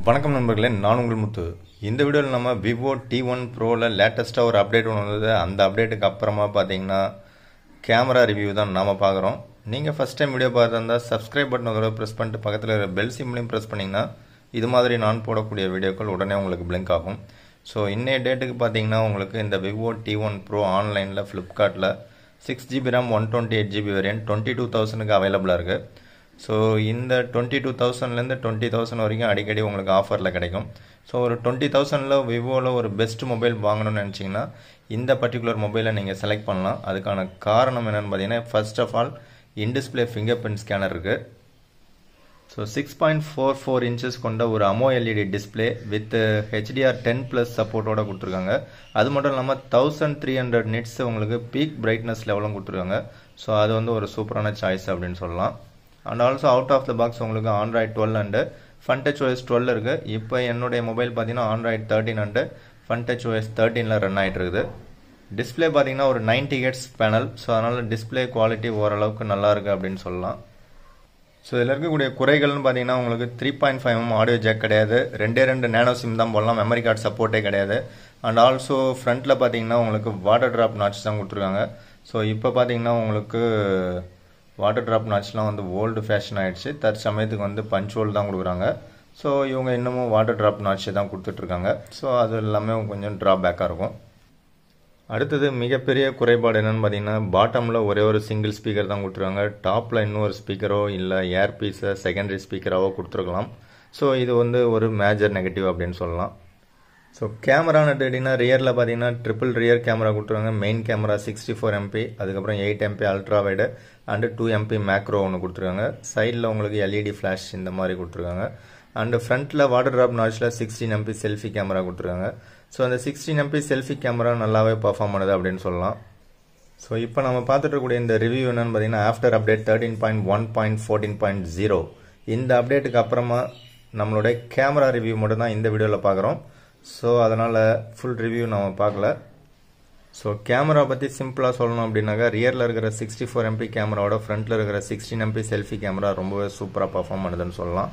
வணக்கம் நண்பர்களே நான் உங்கள் முத்து இந்த வீடியோவில் நம்ம விவோ டி ஒன் ப்ரோவில் லேட்டஸ்ட்டாக ஒரு அப்டேட் ஒன்று வந்தது அந்த அப்டேட்டுக்கு அப்புறமா பார்த்தீங்கன்னா கேமரா ரிவ்யூ தான் நாம் பார்க்குறோம் நீங்கள் ஃபஸ்ட் டைம் வீடியோ பார்த்துருந்தா சப்ஸ்கிரைப் பட்டன் ஒரு ப்ரெஸ் பண்ணிட்டு பக்கத்தில் இருக்கிற பெல் சிம்லையும் ப்ரெஸ் பண்ணிங்கன்னா இது மாதிரி நான் போடக்கூடிய வீடியோக்கள் உடனே உங்களுக்கு பிளிங்க் ஆகும் ஸோ இன்னைய டேட்டுக்கு பார்த்தீங்கன்னா உங்களுக்கு இந்த விவோ டி ஒன் ப்ரோ ஆன்லைனில் ஃப்ளிப்கார்ட்டில் six GB RAM one twenty eight GB variant twenty two தௌசண்ட்க்கு அவைலபிளாக இருக்குது ஸோ இந்த டுவெண்ட்டி டூ தௌசண்ட்லேருந்து டுவெண்ட்டி தௌசண்ட் வரைக்கும் அடிக்கடி உங்களுக்கு ஆஃபரில் கிடைக்கும் ஸோ ஒரு டுவெண்ட்டி தௌசண்டில் விவோவில் ஒரு பெஸ்ட் மொபைல் வாங்கணும்னு நினச்சிங்கன்னா இந்த பர்டிகுலர் மொபைலை நீங்கள் செலக்ட் பண்ணலாம் அதுக்கான காரணம் என்னென்னு பார்த்தீங்கன்னா first of all in display fingerprint scanner இருக்குது so six point four four inches கொண்ட ஒரு AMOLED display with HDR ten plus சப்போர்ட்டோட கொடுத்துருக்காங்க அது மட்டும் இல்லாமல் தௌசண்ட் த்ரீ ஹண்ட்ரட் நிட்ஸ் உங்களுக்கு பீக் பிரைட்னஸ் லெவலும் கொடுத்துருக்காங்க ஸோ அது வந்து ஒரு சூப்பரான சாய்ஸ் அப்படின்னு சொல்லலாம் and also out of the box உங்களுக்கு Android twelve and Funtouch OS twelve இருக்குது இப்போ என்னுடைய மொபைல் பார்த்தீங்கன்னா Android thirteen and Funtouch OS தேர்ட்டீனில் ரன் ஆகிட்டு இருக்குது டிஸ்பிளே பார்த்தீங்கன்னா ஒரு நைன்டி ஹெட்ஸ் பேனல் ஸோ அதனால் டிஸ்பிளே குவாலிட்டி ஓரளவுக்கு நல்லா இருக்குது அப்படின்னு சொல்லலாம் ஸோ இதில் இருக்கக்கூடிய குறைகள்னு பார்த்தீங்கன்னா உங்களுக்கு three point five M audio jack கிடையாது ரெண்டே ரெண்டு நேனோ சிம் தான் போடலாம் மெமரி கார்டு சப்போர்ட்டே கிடையாது அண்ட் ஆல்சோ ஃப்ரண்ட்டில் பார்த்தீங்கன்னா உங்களுக்கு வாட்டர் ட்ராப் நாட்ச் தான் கொடுத்துருக்காங்க ஸோ இப்போ பார்த்தீங்கன்னா உங்களுக்கு வாட்டர் ட்ராப் நாட்ச்லாம் வந்து ஓல்டு ஃபேஷன் ஆகிடுச்சு தற்சமயத்துக்கு வந்து பஞ்ச் ஹோல் தான் கொடுக்குறாங்க ஸோ இவங்க இன்னமும் வாட்டர் ட்ராப் நாட்ச் தான் கொடுத்துட்ருக்காங்க ஸோ அது எல்லாமே கொஞ்சம் ட்ராபேக்காக இருக்கும் அடுத்தது மிகப்பெரிய குறைபாடு என்னென்னு பார்த்தீங்கன்னா பாட்டமில் ஒரே ஒரு சிங்கிள் ஸ்பீக்கர் தான் கொடுத்துருக்காங்க டாப்பில் இன்னொரு ஸ்பீக்கரோ இல்லை ஏர் பீஸை செகண்டரி ஸ்பீக்கராகவோ கொடுத்துருக்கலாம் ஸோ இது வந்து ஒரு மேஜர் நெகட்டிவ் அப்படின்னு சொல்லலாம் ஸோ கேமரான்னு எடுத்துக்கிட்டிங்கன்னா ரியரில் பார்த்தீங்கன்னா ட்ரிபிள் ரியர் கேமரா கொடுத்துருக்காங்க main camera sixty four MP அதுக்கப்புறம் eight MP ultra wide and two MP macro ஒன்று கொடுத்துருக்காங்க சைடில் உங்களுக்கு எல்இடி ஃப்ளாஷ் இந்த மாதிரி கொடுத்துருக்காங்க அண்டு ஃப்ரண்ட்டில் வாட்டர் ட்ராப் நாச்சில் சிக்ஸ்டீன் எம்பி செல்ஃபி கேமரா கொடுத்துருக்காங்க ஸோ அந்த சிக்ஸ்டீன் எம்பி செல்ஃபி கேமரா நல்லாவே பர்ஃபார்ம் பண்ணுது அப்படின்னு சொல்லலாம் ஸோ இப்போ நம்ம பார்த்துட்டு இருக்கக்கூடிய இந்த ரிவ்யூ என்னன்னு பார்த்தீங்கன்னா after update thirteen point one point fourteen point zero இந்த அப்டேட்டுக்கு அப்புறமா நம்மளுடைய கேமரா ரிவ்யூ மட்டும் தான் இந்த வீடியோவில் பார்க்குறோம் ஸோ அதனால் ஃபுல் ரிவ்யூ நம்ம பார்க்கல ஸோ கேமரா பற்றி சிம்பிளாக சொல்லணும் அப்படின்னாக்கா ரியரில் இருக்கிற சிக்ஸ்டி ஃபோர் எம்பி கேமராவோட ஃப்ரண்ட்டில் இருக்கிற சிக்ஸ்டீன் எம்பி செல்ஃபி கேமரா ரொம்பவே சூப்பராக பர்ஃபார்ம் பண்ணுதுன்னு சொல்லலாம்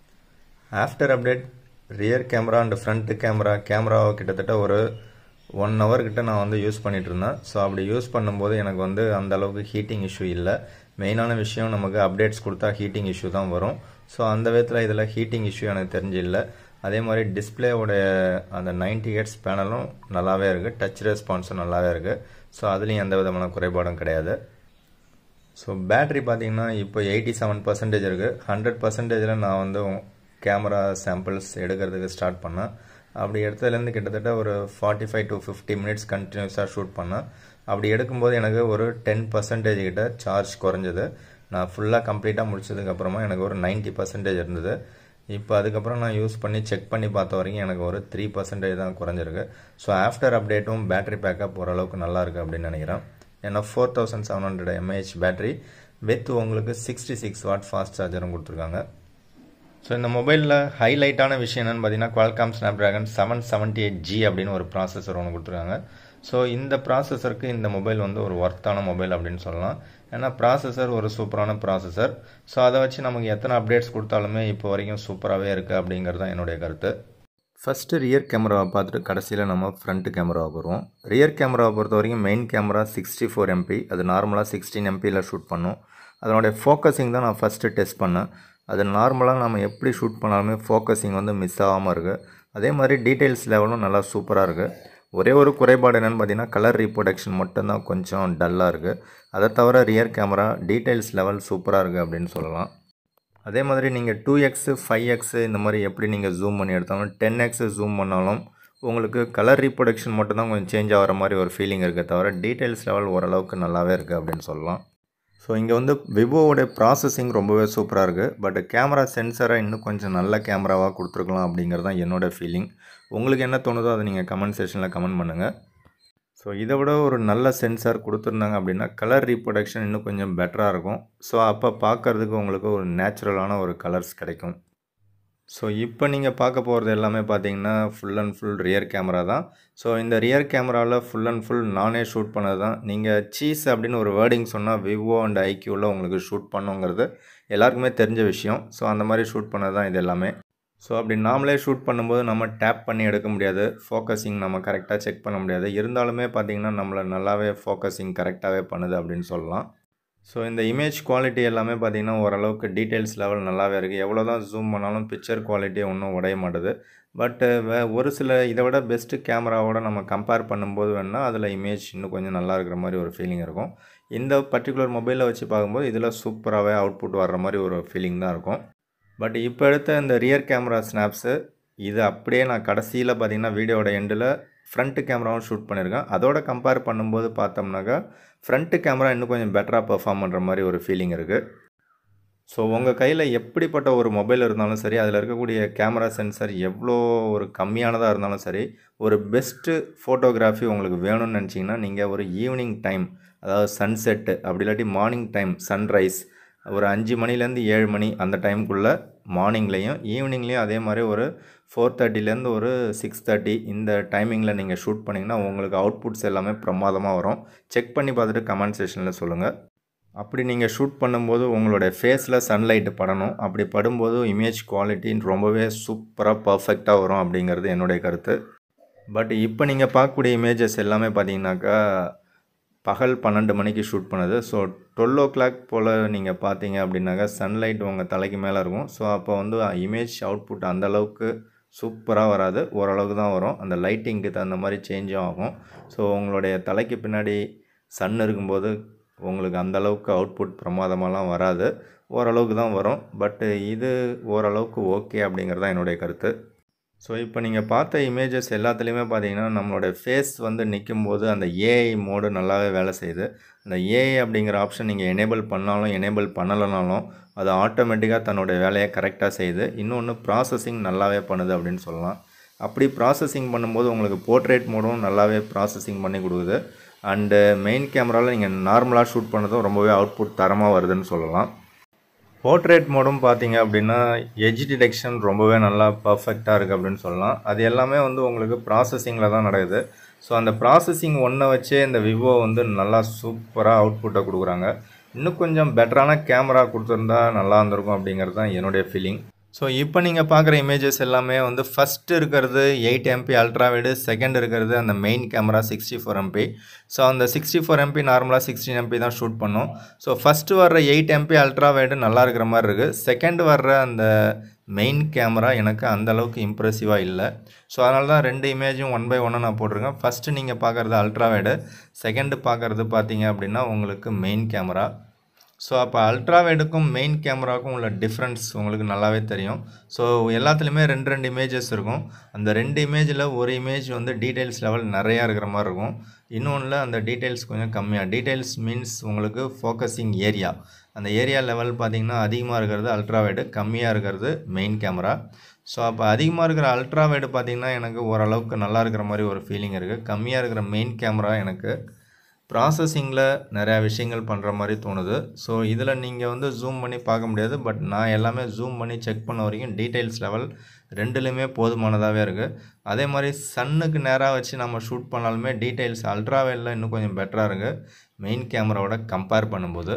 after update rear camera and front camera கேமராவை கிட்டத்தட்ட ஒரு ஒன் ஹவர் கிட்ட நான் வந்து யூஸ் பண்ணிட்டு இருந்தேன் ஸோ அப்படி யூஸ் பண்ணும்போது எனக்கு வந்து அந்த அளவுக்கு ஹீட்டிங் இஷ்யூ இல்லை மெயினான விஷயம் நமக்கு அப்டேட்ஸ் கொடுத்தா ஹீட்டிங் இஷ்யூ தான் வரும் ஸோ அந்த விதத்தில் இதில் ஹீட்டிங் இஷ்யூ எனக்கு தெரிஞ்சு இல்லை அதே மாதிரி டிஸ்பிளேவோடைய அந்த நைன்டி ஹெட்ஸ் பேனலும் நல்லாவே இருக்குது டச் ரெஸ்பான்ஸும் நல்லாவே இருக்குது ஸோ அதுலேயும் எந்த விதமான குறைபாடும் கிடையாது ஸோ பேட்ரி பார்த்தீங்கன்னா இப்போ எயிட்டி செவன் பர்சன்டேஜ் இருக்குது ஹண்ட்ரட் பர்சன்டேஜில் நான் வந்து கேமரா சாம்பிள்ஸ் எடுக்கிறதுக்கு ஸ்டார்ட் பண்ணேன் அப்படி எடுத்ததுலேருந்து கிட்டத்தட்ட ஒரு forty five to fifty minutes கண்டினியூஸாக ஷூட் பண்ணேன் அப்படி எடுக்கும்போது எனக்கு ஒரு டென் பர்சன்டேஜ் கிட்ட சார்ஜ் குறைஞ்சது நான் ஃபுல்லாக கம்ப்ளீட்டாக முடிச்சதுக்கப்புறமா எனக்கு ஒரு நைன்ட்டி பர்சன்டேஜ் இருந்தது இப்போ அதுக்கப்புறம் நான் யூஸ் பண்ணி செக் பண்ணி பார்த்த வரைக்கும் எனக்கு ஒரு த்ரீ பர்சன்டேஜ் தான் குறைஞ்சிருக்கு ஸோ ஆஃப்டர் அப்டேட்டும் பேட்டரி பேக்கப் ஓரளவுக்கு நல்லா இருக்குது அப்படின்னு நினைக்கிறேன் ஏன்னா four thousand seven hundred mAh battery with உங்களுக்கு சிக்ஸ்டி சிக்ஸ் வாட் ஃபாஸ்ட் சார்ஜரும் கொடுத்துருக்காங்க ஸோ இந்த மொபைலில் ஹைலைட்டான விஷயம் என்னென்னு பார்த்தீங்கன்னா Qualcomm Snapdragon seven seventy eight G அப்படின்னு ஒரு ப்ராசஸர் ஒன்று கொடுத்துருக்காங்க ஸோ இந்த ப்ராசஸருக்கு இந்த மொபைல் வந்து ஒரு ஒர்த்தான மொபைல் அப்படின்னு சொல்லலாம் ஏன்னா ப்ராசஸர் ஒரு சூப்பரான ப்ராசஸர் ஸோ அதை வச்சு நமக்கு எத்தனை அப்டேட்ஸ் கொடுத்தாலுமே இப்போ வரைக்கும் சூப்பராகவே இருக்குது அப்படிங்கிறது தான் என்னுடைய கருத்து ஃபஸ்ட்டு ரியர் கேமராவை பார்த்துட்டு கடைசியில் நம்ம ஃப்ரண்ட் கேமராவை வருவோம் ரியர் கேமராவை பொறுத்த வரைக்கும் main camera sixty four MP அது நார்மலாக சிக்ஸ்டீன் எம்பியில் ஷூட் பண்ணும் அதனுடைய ஃபோக்கஸிங் தான் நான் ஃபஸ்ட்டு டெஸ்ட் பண்ணேன் அது நார்மலாக நம்ம எப்படி ஷூட் பண்ணாலுமே ஃபோக்கஸிங் வந்து மிஸ் ஆகாமல் இருக்குது அதே மாதிரி டீட்டெயில்ஸ் லெவலும் நல்லா சூப்பராக இருக்குது ஒரே ஒரு குறைபாடு என்னென்னு பார்த்தீங்கன்னா கலர் ரீப்ரொடக்ஷன் மட்டும்தான் கொஞ்சம் டல்லாக இருக்குது அதை தவிர ரியர் கேமரா டீட்டெயில்ஸ் லெவல் சூப்பராக இருக்குது அப்படின்னு சொல்லலாம் அதே மாதிரி நீங்கள் டூ எக்ஸு ஃபைவ் எக்ஸு இந்த மாதிரி எப்படி நீங்கள் ஜூம் பண்ணி எடுத்தாலும் டென் எக்ஸு ஜூம் பண்ணாலும் உங்களுக்கு கலர் ரீப்ரொடக்ஷன் மட்டும்தான் கொஞ்சம் சேஞ்ச் ஆகிற மாதிரி ஒரு ஃபீலிங் இருக்குது தவிர டீட்டெயில்ஸ் லெவல் ஓரளவுக்கு நல்லாவே இருக்குது அப்படின்னு சொல்லலாம் ஸோ இங்கே வந்து விவோவோடைய ப்ராசஸிங் ரொம்பவே சூப்பராக இருக்குது பட் கேமரா சென்சரை இன்னும் கொஞ்சம் நல்ல கேமராவாக கொடுத்துருக்கலாம் அப்படிங்கிறது தான் என்னோடய ஃபீலிங் உங்களுக்கு என்ன தோணுதோ அதை நீங்கள் கமெண்ட் செஷனில் கமெண்ட் பண்ணுங்கள் ஸோ இதை விட ஒரு நல்ல சென்சார் கொடுத்துருந்தாங்க அப்படின்னா கலர் ரீப்ரொடக்ஷன் இன்னும் கொஞ்சம் பெட்டராக இருக்கும் ஸோ அப்போ பார்க்குறதுக்கு உங்களுக்கு ஒரு நேச்சுரலான ஒரு கலர்ஸ் கிடைக்கும் ஸோ இப்போ நீங்கள் பார்க்க போகிறது எல்லாமே பார்த்தீங்கன்னா full and full rear camera தான் ஸோ இந்த ரியர் கேமராவில் ஃபுல் அண்ட் ஃபுல் நானே ஷூட் பண்ணது தான் நீங்கள் சீஸ் அப்படின்னு ஒரு வேர்டிங் சொன்னால் விவோ அண்ட் ஐக்யூவில் உங்களுக்கு ஷூட் பண்ணுங்கிறது எல்லாருக்குமே தெரிஞ்ச விஷயம் ஸோ அந்த மாதிரி ஷூட் பண்ணது தான் இது எல்லாமே ஸோ அப்படி நாமளே ஷூட் பண்ணும்போது நம்ம டேப் பண்ணி எடுக்க முடியாது ஃபோக்கஸிங் நம்ம கரெக்டாக செக் பண்ண முடியாது இருந்தாலுமே பார்த்திங்கன்னா நம்மளை நல்லாவே ஃபோக்கஸிங் கரெக்டாகவே பண்ணுது அப்படின்னு சொல்லலாம் ஸோ இந்த இமேஜ் குவாலிட்டி எல்லாமே பார்த்திங்கன்னா ஓரளவுக்கு டீட்டெயில்ஸ் லெவல் நல்லாவே இருக்குது எவ்வளோ தான் ஜூம் பண்ணாலும் பிக்சர் குவாலிட்டி ஒன்றும் உடைய மாட்டுது பட்டு வே ஒரு சில இதை விட பெஸ்ட்டு கேமராவோட நம்ம கம்பேர் பண்ணும்போது வேணால் அதில் இமேஜ் இன்னும் கொஞ்சம் நல்லா இருக்கிற மாதிரி ஒரு ஃபீலிங் இருக்கும் இந்த பர்டிகுலர் மொபைலில் வச்சு பார்க்கும்போது இதில் சூப்பராகவே அவுட்புட் வர்ற மாதிரி ஒரு ஃபீலிங் தான் இருக்கும் பட் இப்போ எடுத்த இந்த ரியர் கேமரா ஸ்னாப்ஸு இது அப்படியே நான் கடைசியில் பார்த்தீங்கன்னா வீடியோட எண்டில் ஃப்ரண்ட்டு கேமராவும் ஷூட் பண்ணியிருக்கேன் அதோட கம்பேர் பண்ணும்போது பார்த்தோம்னாக்கா ஃப்ரண்ட்டு கேமரா இன்னும் கொஞ்சம் பெட்டராக பெர்ஃபார்ம் பண்ணுற மாதிரி ஒரு ஃபீலிங் இருக்குது ஸோ உங்கள் கையில் எப்படிப்பட்ட ஒரு மொபைல் இருந்தாலும் சரி அதில் இருக்கக்கூடிய கேமரா சென்சர் எவ்வளோ ஒரு கம்மியானதாக இருந்தாலும் சரி ஒரு பெஸ்ட்டு ஃபோட்டோகிராஃபி உங்களுக்கு வேணும்னு நினச்சிங்கன்னா நீங்கள் ஒரு ஈவினிங் டைம் அதாவது சன்செட்டு அப்படி இல்லாட்டி மார்னிங் டைம் சன்ரைஸ் ஒரு அஞ்சு மணிலேருந்து ஏழு மணி அந்த டைமுக்குள்ளே மார்னிங்லேயும் ஈவினிங்லேயும் அதே மாதிரி ஒரு ஃபோர் தேர்ட்டிலேருந்து ஒரு சிக்ஸ் தேர்ட்டி இந்த டைமிங்கில் நீங்கள் ஷூட் பண்ணிங்கன்னா உங்களுக்கு அவுட்புட்ஸ் எல்லாமே பிரமாதமாக வரும் செக் பண்ணி பார்த்துட்டு கமெண்ட் செஷனில் சொல்லுங்கள் அப்படி நீங்கள் ஷூட் பண்ணும்போது உங்களுடைய ஃபேஸில் சன்லைட்டு படணும் அப்படி படும்போது இமேஜ் குவாலிட்டின்னு ரொம்பவே சூப்பராக பர்ஃபெக்டாக வரும் அப்படிங்கிறது என்னுடைய கருத்து பட் இப்போ நீங்கள் பார்க்கக்கூடிய இமேஜஸ் எல்லாமே பார்த்தீங்கன்னாக்கா பகல் பன்னெண்டு மணிக்கு ஷூட் பண்ணது ஸோ டுவெல் ஓ கிளாக் போல் நீங்கள் பார்த்தீங்க அப்படின்னாக்கா சன்லைட் உங்கள் தலைக்கு மேலே இருக்கும் ஸோ அப்போ வந்து இமேஜ் அவுட்புட் அந்தளவுக்கு சூப்பராக வராது ஓரளவுக்கு தான் வரும் அந்த லைட்டிங்க்கு தகுந்த மாதிரி சேஞ்சும் ஆகும் ஸோ உங்களுடைய தலைக்கு பின்னாடி சன் இருக்கும்போது உங்களுக்கு அந்தளவுக்கு அவுட்புட் பிரமாதமாலாம் வராது ஓரளவுக்கு தான் வரும் பட்டு இது ஓரளவுக்கு ஓகே அப்படிங்கிறது தான் என்னுடைய கருத்து ஸோ இப்போ நீங்கள் பார்த்த இமேஜஸ் எல்லாத்துலேயுமே பார்த்தீங்கன்னா நம்மளோட ஃபேஸ் வந்து நிற்கும்போது அந்த ஏஐ மோடு நல்லாவே வேலை செய்யுது அந்த ஏஐ அப்படிங்கிற ஆப்ஷன் நீங்கள் எனேபிள் பண்ணாலும் எனேபிள் பண்ணலைனாலும் அது ஆட்டோமேட்டிக்காக தன்னுடைய வேலையை கரெக்டாக செய்யுது இன்னொன்று ப்ராசஸிங் நல்லாவே பண்ணுது அப்படின்னு சொல்லலாம் அப்படி ப்ராசஸிங் பண்ணும்போது உங்களுக்கு போர்ட்ரேட் மோடும் நல்லாவே ப்ராசஸிங் பண்ணி கொடுக்குது அண்டு மெயின் கேமராவில் நீங்கள் நார்மலாக ஷூட் பண்ணதும் ரொம்பவே அவுட்புட் தரமாக வருதுன்னு சொல்லலாம் போர்ட்ரேட் மோடும் பார்த்தீங்க அப்படின்னா எஜ் டிடெக்ஷன் ரொம்பவே நல்லா பர்ஃபெக்டாக இருக்குது அப்படின்னு சொல்லலாம் அது எல்லாமே வந்து உங்களுக்கு ப்ராசஸிங்கில் தான் நடக்குது ஸோ அந்த ப்ராசஸிங் ஒன்றை வச்சே இந்த விவோ வந்து நல்லா சூப்பராக அவுட்புட்டை கொடுக்குறாங்க இன்னும் கொஞ்சம் பெட்டரான கேமரா கொடுத்துருந்தா நல்லா இருந்திருக்கும் அப்படிங்கிறது தான் என்னுடைய ஃபீலிங் ஸோ இப்போ நீங்கள் பார்க்குற இமேஜஸ் எல்லாமே வந்து ஃபஸ்ட்டு இருக்கிறது eight MP ultra wide second இருக்கிறது அந்த main camera sixty four MP so அந்த சிக்ஸ்டி ஃபோர் எம்பி நார்மலாக சிக்ஸ்டீன் எம்பி தான் ஷூட் பண்ணோம் ஸோ ஃபஸ்ட்டு வர்ற எயிட் எம்பி அல்ட்ரா வைடு நல்லா இருக்கிற மாதிரி இருக்குது செகண்ட் வர்ற அந்த மெயின் கேமரா எனக்கு அந்த அளவுக்கு இம்ப்ரெசிவாக இல்லை ஸோ அதனால தான் ரெண்டு இமேஜும் ஒன் பை ஒன்று நான் போட்டிருக்கேன் ஃபஸ்ட்டு நீங்கள் பார்க்குறது அல்ட்ரா வைடு செகண்டு பார்க்குறது பார்த்தீங்க அப்படின்னா உங்களுக்கு மெயின் கேமரா ஸோ அப்போ அல்ட்ரா வைடுக்கும் மெயின் கேமராவுக்கும் உள்ள டிஃப்ரென்ஸ் உங்களுக்கு நல்லாவே தெரியும் ஸோ எல்லாத்துலேயுமே ரெண்டு ரெண்டு இமேஜஸ் இருக்கும் அந்த ரெண்டு இமேஜில் ஒரு இமேஜ் வந்து டீட்டெயில்ஸ் லெவல் நிறையா இருக்கிற மாதிரி இருக்கும் இன்னொன்றில் அந்த டீட்டெயில்ஸ் கொஞ்சம் கம்மியாக டீட்டெயில்ஸ் மீன்ஸ் உங்களுக்கு ஃபோக்கஸிங் ஏரியா அந்த ஏரியா லெவல் பார்த்திங்கன்னா அதிகமாக இருக்கிறது அல்ட்ரா வைடு கம்மியாக இருக்கிறது மெயின் கேமரா ஸோ அப்போ அதிகமாக இருக்கிற அல்ட்ரா வைடு பார்த்திங்கன்னா எனக்கு ஓரளவுக்கு நல்லா இருக்கிற மாதிரி ஒரு ஃபீலிங் இருக்குது கம்மியாக இருக்கிற மெயின் கேமரா எனக்கு ப்ராசஸிங்கில் நிறையா விஷயங்கள் பண்ணுற மாதிரி தோணுது ஸோ இதில் நீங்கள் வந்து ஜூம் பண்ணி பார்க்க முடியாது பட் நான் எல்லாமே ஜூம் பண்ணி செக் பண்ண வரைக்கும் டீட்டெயில்ஸ் லெவல் ரெண்டுலேயுமே போதுமானதாகவே இருக்குது அதே மாதிரி சன்னுக்கு நேராக வச்சு நம்ம ஷூட் பண்ணாலுமே டீட்டெயில்ஸ் அல்ட்ராவேலில் இன்னும் கொஞ்சம் பெட்டராக இருக்குது மெயின் கேமராவோட கம்பேர் பண்ணும்போது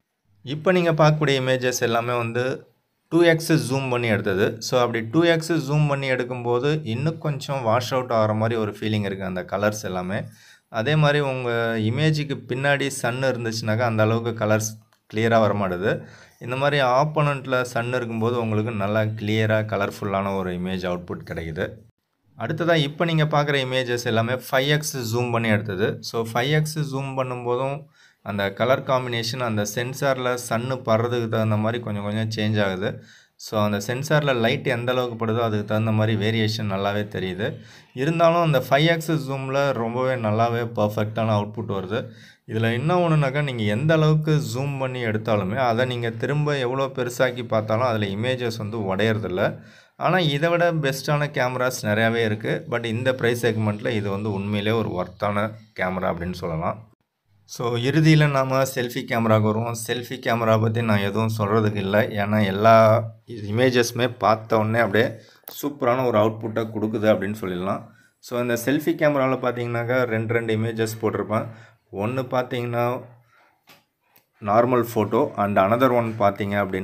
இப்போ நீங்கள் பார்க்கக்கூடிய இமேஜஸ் எல்லாமே வந்து டூ எக்ஸு ஜூம் பண்ணி எடுத்தது ஸோ அப்படி டூ எக்ஸு ஜூம் பண்ணி எடுக்கும்போது இன்னும் கொஞ்சம் வாஷ் அவுட் ஆகிற மாதிரி ஒரு ஃபீலிங் இருக்குது அந்த கலர்ஸ் எல்லாமே அதே மாதிரி உங்கள் இமேஜுக்கு பின்னாடி சன் இருந்துச்சுனாக்கா அந்த அளவுக்கு கலர்ஸ் கிளியராக வர மாட்டுது இந்த மாதிரி ஆப்போனண்ட்டில் சன் இருக்கும்போது உங்களுக்கு நல்லா கிளியராக கலர்ஃபுல்லான ஒரு இமேஜ் அவுட்புட் கிடைக்குது அடுத்ததாக இப்போ நீங்கள் பார்க்குற இமேஜஸ் எல்லாமே ஃபைவ் எக்ஸ் ஜூம் பண்ணி எடுத்தது ஸோ ஃபைவ் எக்ஸ் ஜூம் பண்ணும்போதும் அந்த கலர் காம்பினேஷன் அந்த சென்சாரில் சன்னு படுறதுக்கு தகுந்த மாதிரி கொஞ்சம் கொஞ்சம் சேஞ்ச் ஆகுது ஸோ அந்த சென்சாரில் லைட் எந்த அளவுக்கு படுதோ அதுக்கு தகுந்த மாதிரி வேரியேஷன் நல்லாவே தெரியுது இருந்தாலும் அந்த ஃபைவ் எக்ஸ் ஜூமில் ரொம்பவே நல்லாவே பர்ஃபெக்டான அவுட்புட் வருது இதில் என்ன ஒன்றுனாக்கா நீங்கள் எந்த அளவுக்கு ஜூம் பண்ணி எடுத்தாலுமே அதை நீங்கள் திரும்ப எவ்வளோ பெருசாக்கி பார்த்தாலும் அதில் இமேஜஸ் வந்து உடையறதில்ல ஆனால் இதை விட பெஸ்ட்டான கேமராஸ் நிறையாவே இருக்குது பட் இந்த ப்ரைஸ் செக்மெண்ட்டில் இது வந்து உண்மையிலே ஒரு ஒர்த்தான கேமரா அப்படின்னு சொல்லலாம் ஸோ இறுதியில் நாம் செல்ஃபி கேமராவுக்கு வருவோம் செல்ஃபி கேமரா பற்றி நான் எதுவும் சொல்கிறதுக்கு இல்லை ஏன்னா எல்லா இமேஜஸ்மே பார்த்த உடனே அப்படியே சூப்பரான ஒரு அவுட்புட்டை கொடுக்குது அப்படின்னு சொல்லிடலாம் ஸோ இந்த செல்ஃபி கேமராவில் பார்த்தீங்கன்னாக்கா ரெண்டு ரெண்டு இமேஜஸ் போட்டிருப்பேன் ஒன்று பார்த்தீங்கன்னா normal photo and another one பார்த்தீங்க அப்படின்னா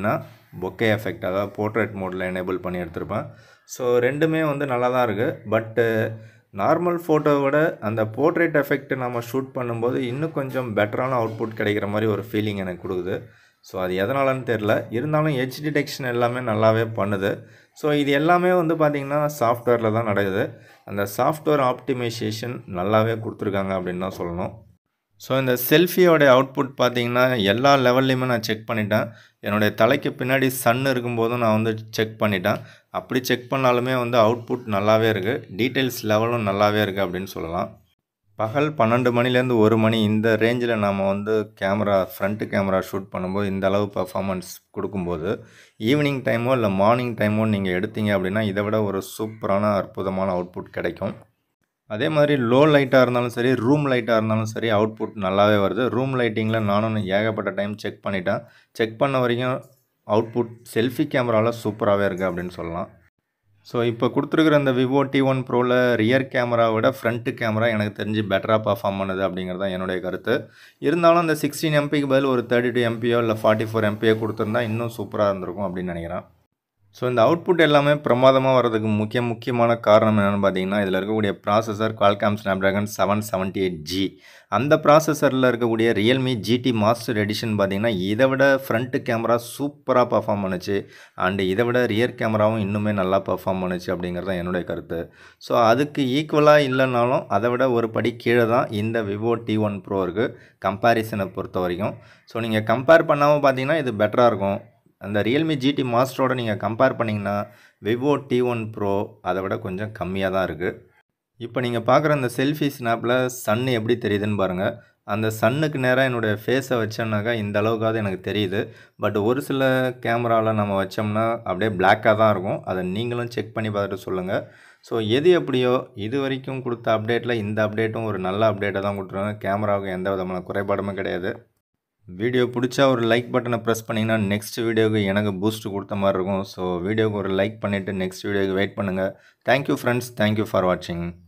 பொக்கே எஃபெக்ட் அதாவது போர்ட்ரேட் மோடில் எனேபிள் பண்ணி எடுத்திருப்பேன் ஸோ ரெண்டுமே வந்து நல்லா தான் இருக்குது பட்டு நார்மல் ஃபோட்டோவை விட அந்த போர்ட்ரேட் எஃபெக்ட் நம்ம ஷூட் பண்ணும்போது இன்னும் கொஞ்சம் பெட்டரான அவுட்புட் கிடைக்கிற மாதிரி ஒரு ஃபீலிங் எனக்கு கொடுக்குது ஸோ அது எதனாலன்னு தெரில இருந்தாலும் எட்ஜ் டிடெக்ஷன் எல்லாமே நல்லாவே பண்ணுது ஸோ இது எல்லாமே வந்து பார்த்திங்கன்னா சாஃப்ட்வேரில் தான் நடக்குது அந்த சாஃப்ட்வேர் ஆப்டிமைசேஷன் நல்லாவே கொடுத்துருக்காங்க அப்படின்னு தான் சொல்லணும் ஸோ இந்த செல்ஃபியோட அவுட்புட் பார்த்தீங்கன்னா எல்லா லெவல்லையுமே நான் செக் பண்ணிட்டேன் என்னுடைய தலைக்கு பின்னாடி சன் இருக்கும்போதும் நான் வந்து செக் பண்ணிட்டேன் அப்படி செக் பண்ணாலுமே வந்து அவுட்புட் நல்லாவே இருக்குது டீட்டெயில்ஸ் லெவலும் நல்லாவே இருக்குது அப்படின்னு சொல்லலாம் பகல் பன்னெண்டு மணிலேருந்து ஒரு மணி இந்த ரேஞ்சில் நம்ம வந்து கேமரா ஃப்ரண்ட்டு கேமரா ஷூட் பண்ணும்போது இந்த அளவு பர்ஃபார்மன்ஸ் கொடுக்கும்போது ஈவினிங் டைமோ இல்லை மார்னிங் டைமோ நீங்கள் எடுத்தீங்க அப்படின்னா இதை விட ஒரு சூப்பரான அற்புதமான அவுட்புட் கிடைக்கும் அதே மாதிரி லோ லைட்டாக இருந்தாலும் சரி ரூம் லைட்டாக இருந்தாலும் சரி அவுட்புட் நல்லாவே வருது ரூம் லைட்டிங்கில் நானும் ஏகப்பட்ட டைம் செக் பண்ணிட்டேன் செக் பண்ண வரைக்கும் அவுட்புட் செல்ஃபி கேமராவில் சூப்பராகவே இருக்குது அப்படின்னு சொல்லலாம் ஸோ இப்போ கொடுத்துருக்குற இந்த விவோ டி ஒன் ப்ரோவில் ரியர் கேமரா விட ஃப்ரண்ட்டு கேமரா எனக்கு தெரிஞ்சு பெட்டராக பர்ஃபார்ம் பண்ணுது அப்படிங்கிறது தான் என்னுடைய கருத்து இருந்தாலும் அந்த சிக்ஸ்டீன் எம்பிக்கு பதில் ஒரு தேர்ட்டி டூ எம்பியோ இல்லை ஃபார்ட்டி ஃபோர் எம்பியோ கொடுத்துருந்தா இன்னும் சூப்பராக இருந்திருக்கும் அப்படின்னு நினைக்கிறேன் ஸோ இந்த அவுட்புட் எல்லாமே பிரமாதமாக வர்றதுக்கு முக்கிய முக்கியமான காரணம் என்னென்னு பார்த்தீங்கன்னா இதில் இருக்கக்கூடிய processor Qualcomm Snapdragon seven seventy eight G அந்த ப்ராசஸரில் இருக்கக்கூடிய ரியல்மி ஜிடி மாஸ்டர் எடிஷன் பார்த்தீங்கன்னா இதை விட ஃப்ரண்ட்டு கேமரா சூப்பராக பர்ஃபார்ம் பண்ணுச்சு அண்டு இதை விட ரியர் கேமராவும் இன்னுமே நல்லா பர்ஃபார்ம் பண்ணுச்சு அப்படிங்கிறது தான் என்னுடைய கருத்து ஸோ அதுக்கு ஈக்குவலாக இல்லைனாலும் அதை விட ஒரு படி கீழே தான் இந்த விவோ டி ஒன் ப்ரோ இருக்குது கம்பேரிசனை பொறுத்த வரைக்கும் ஸோ நீங்கள் கம்பேர் பண்ணாமல் பார்த்தீங்கன்னா இது பெட்டராக இருக்கும் அந்த ரியல்மி ஜிடி மாஸ்டரோட நீங்கள் கம்பேர் பண்ணிங்கன்னா விவோ டி ஒன் ப்ரோ அதை விட கொஞ்சம் கம்மியாக தான் இருக்குது இப்போ நீங்கள் பார்க்குற அந்த செல்ஃபி ஸ்னாப்பில் சன் எப்படி தெரியுதுன்னு பாருங்கள் அந்த சன்னுக்கு நேராக என்னுடைய ஃபேஸை வச்சோம்னாக்கா இந்த அளவுக்காவது எனக்கு தெரியுது பட் ஒரு சில கேமராவில் நம்ம வச்சோம்னா அப்படியே பிளாக்காக தான் இருக்கும் அதை நீங்களும் செக் பண்ணி பார்த்துட்டு சொல்லுங்கள் ஸோ எது எப்படியோ இது வரைக்கும் கொடுத்த அப்டேட்டில் இந்த அப்டேட்டும் ஒரு நல்ல அப்டேட்டை தான் கொடுத்துருவாங்க கேமராவுக்கு எந்த விதமான குறைபாடுமே கிடையாது வீடியோ பிடிச்சா ஒரு லைக் பட்டனை ப்ரெஸ் பண்ணிங்கன்னா நெக்ஸ்ட் வீடியோவுக்கு எனக்கு பூஸ்ட் கொடுத்த மாதிரி இருக்கும் ஸோ வீடியோவுக்கு ஒரு லைக் பண்ணிவிட்டு நெக்ஸ்ட் வீடியோவுக்கு வெயிட் பண்ணுங்கள் தேங்க்யூ ஃப்ரெண்ட்ஸ் தேங்க்யூ ஃபார் வாட்சிங்